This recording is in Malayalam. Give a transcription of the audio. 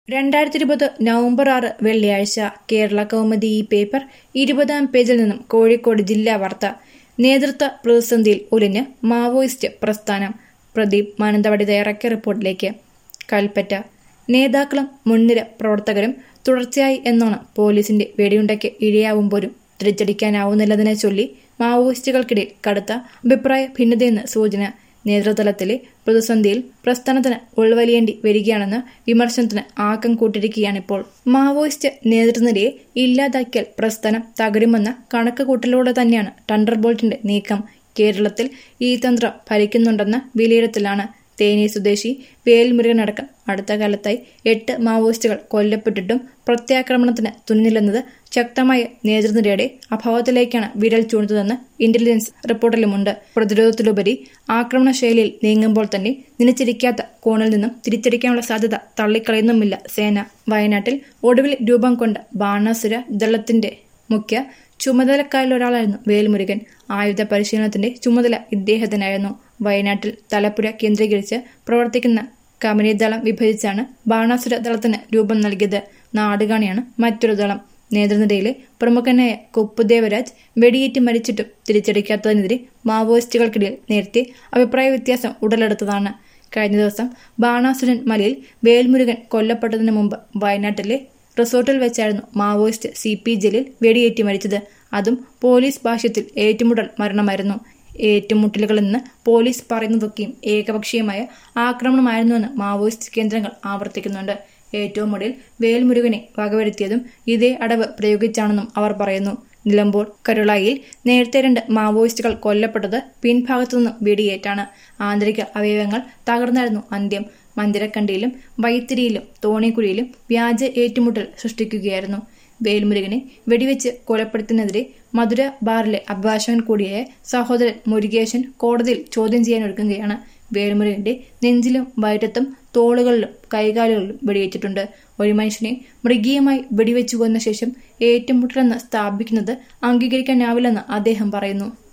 രണ്ടായിരത്തി ഇരുപത് നവംബർ ആറ് വെള്ളിയാഴ്ച കേരള കൗമുദി ഈ പേപ്പർ ഇരുപതാം പേജിൽ നിന്നും കോഴിക്കോട് ജില്ലാ വാർത്ത നേതൃത്വ പ്രതിസന്ധിയിൽ ഉലിഞ്ഞ് മാവോയിസ്റ്റ് പ്രസ്ഥാനം പ്രദീപ് മാനന്തവാടി തയ്യാറാക്കിയ റിപ്പോർട്ടിലേക്ക് കൽപ്പറ്റ നേതാക്കളും മുൻനിര പ്രവർത്തകരും തുടർച്ചയായി എന്നോണം പോലീസിന്റെ വെടിയുണ്ടയ്ക്ക് ഇരയാവുമ്പോഴും തിരിച്ചടിക്കാനാവുന്നില്ലതിനെ ചൊല്ലി മാവോയിസ്റ്റുകൾക്കിടയിൽ കടുത്ത അഭിപ്രായ ഭിന്നതയെന്ന് സൂചന നേതൃതലത്തിലെ പ്രതിസന്ധിയിൽ പ്രസ്ഥാനത്തിന് ഉൾവലിയേണ്ടി വരികയാണെന്ന് വിമർശനത്തിന് ആക്കം കൂട്ടിയിരിക്കുകയാണിപ്പോൾ മാവോയിസ്റ്റ് നേതൃനിരയെ ഇല്ലാതാക്കിയാൽ പ്രസ്ഥാനം തകരുമെന്ന കണക്കുകൂട്ടലോടെ തന്നെയാണ് ടണ്ടർബോൾട്ടിന്റെ നീക്കം കേരളത്തിൽ ഈ തന്ത്രം ഫലിക്കുന്നുണ്ടെന്ന വിലയിരുത്തലാണ് തേനി സ്വദേശി വേൽമുരുകനടക്കം അടുത്ത കാലത്തായി എട്ട് മാവോയിസ്റ്റുകൾ കൊല്ലപ്പെട്ടിട്ടും പ്രത്യാക്രമണത്തിന് തുനിഞ്ഞില്ലെന്നത് ശക്തമായ നേതൃനിരയുടെ അഭാവത്തിലേക്കാണ് വിരൽ ചൂണ്ടുന്നതെന്ന് ഇന്റലിജൻസ് റിപ്പോർട്ടിലുമുണ്ട് പ്രതിരോധത്തിലുപരി ആക്രമണ ശൈലിയിൽ നീങ്ങുമ്പോൾ തന്നെ നിലച്ചിരിക്കാത്ത കോണിൽ നിന്നും തിരിച്ചടിക്കാനുള്ള സാധ്യത തള്ളിക്കളയുന്നുമില്ല സേന വയനാട്ടിൽ ഒടുവിൽ രൂപം കൊണ്ട ബാണാസുര ദളത്തിന്റെ മുഖ്യ ചുമതലക്കാരിലൊരാളായിരുന്നു വേൽമുരുകൻ ആയുധ പരിശീലനത്തിന്റെ ചുമതല ഇദ്ദേഹത്തിനായിരുന്നു വയനാട്ടിൽ തലപ്പുര കേന്ദ്രീകരിച്ച് പ്രവർത്തിക്കുന്ന കമനി ദളം വിഭജിച്ചാണ് ബാണാസുര ദളത്തിന് രൂപം നൽകിയത് നാടുകാണിയാണ് മറ്റൊരു ദളം നേതൃനിരയിലെ പ്രമുഖനായ കൊപ്പുദേവരാജ് വെടിയേറ്റ് മരിച്ചിട്ടും തിരിച്ചടിക്കാത്തതിനെതിരെ മാവോയിസ്റ്റുകൾക്കിടയിൽ നേരത്തെ അഭിപ്രായ വ്യത്യാസം ഉടലെടുത്തതാണ് കഴിഞ്ഞ ദിവസം ബാണാസുരൻ മലയിൽ വേൽമുരുകൻ കൊല്ലപ്പെട്ടതിനു മുമ്പ് വയനാട്ടിലെ റിസോർട്ടിൽ വെച്ചായിരുന്നു മാവോയിസ്റ്റ് സി പി ജലീൽ വെടിയേറ്റ് മരിച്ചത് അതും പോലീസ് ഭാഷ്യത്തിൽ ഏറ്റുമുട്ടൽ മരണമായിരുന്നു ഏറ്റുമുട്ടലുകളെന്ന് പോലീസ് പറയുന്നതൊക്കെയും ഏകപക്ഷീയമായ ആക്രമണമായിരുന്നുവെന്ന് മാവോയിസ്റ്റ് കേന്ദ്രങ്ങൾ ആവർത്തിക്കുന്നുണ്ട് ഏറ്റവും ഒടുവിൽ വേൽമുരുകനെ വകവരുത്തിയതും ഇതേ അടവ് പ്രയോഗിച്ചാണെന്നും അവർ പറയുന്നു നിലമ്പൂർ കരുളായിൽ നേരത്തെ രണ്ട് മാവോയിസ്റ്റുകൾ കൊല്ലപ്പെട്ടത് പിൻഭാഗത്തുനിന്നും വെടിയേറ്റാണ് ആന്തരിക അവയവങ്ങൾ തകർന്നായിരുന്നു അന്ത്യം മന്ദിരക്കണ്ടിയിലും വൈത്തിരിയിലും തോണിക്കുഴിയിലും വ്യാജ ഏറ്റുമുട്ടൽ സൃഷ്ടിക്കുകയായിരുന്നു വേൽമുരുകനെ വെടിവെച്ച് കൊലപ്പെടുത്തുന്നതിനെതിരെ മധുര ബാറിലെ അഭിഭാഷകൻ കൂടിയായ സഹോദരൻ മുരുകേശൻ കോടതിയിൽ ചോദ്യം ചെയ്യാനൊരുങ്ങുകയാണ് വേൽമുരുകന്റെ നെഞ്ചിലും വയറ്റത്തും തോളുകളിലും കൈകാലുകളിലും വെടിവെച്ചിട്ടുണ്ട് ഒരു മനുഷ്യനെ മൃഗീയമായി വെടിവെച്ചു കൊന്ന ശേഷം ഏറ്റുമുട്ടലെന്ന് സ്ഥാപിക്കുന്നത് അംഗീകരിക്കാനാവില്ലെന്ന് അദ്ദേഹം പറയുന്നു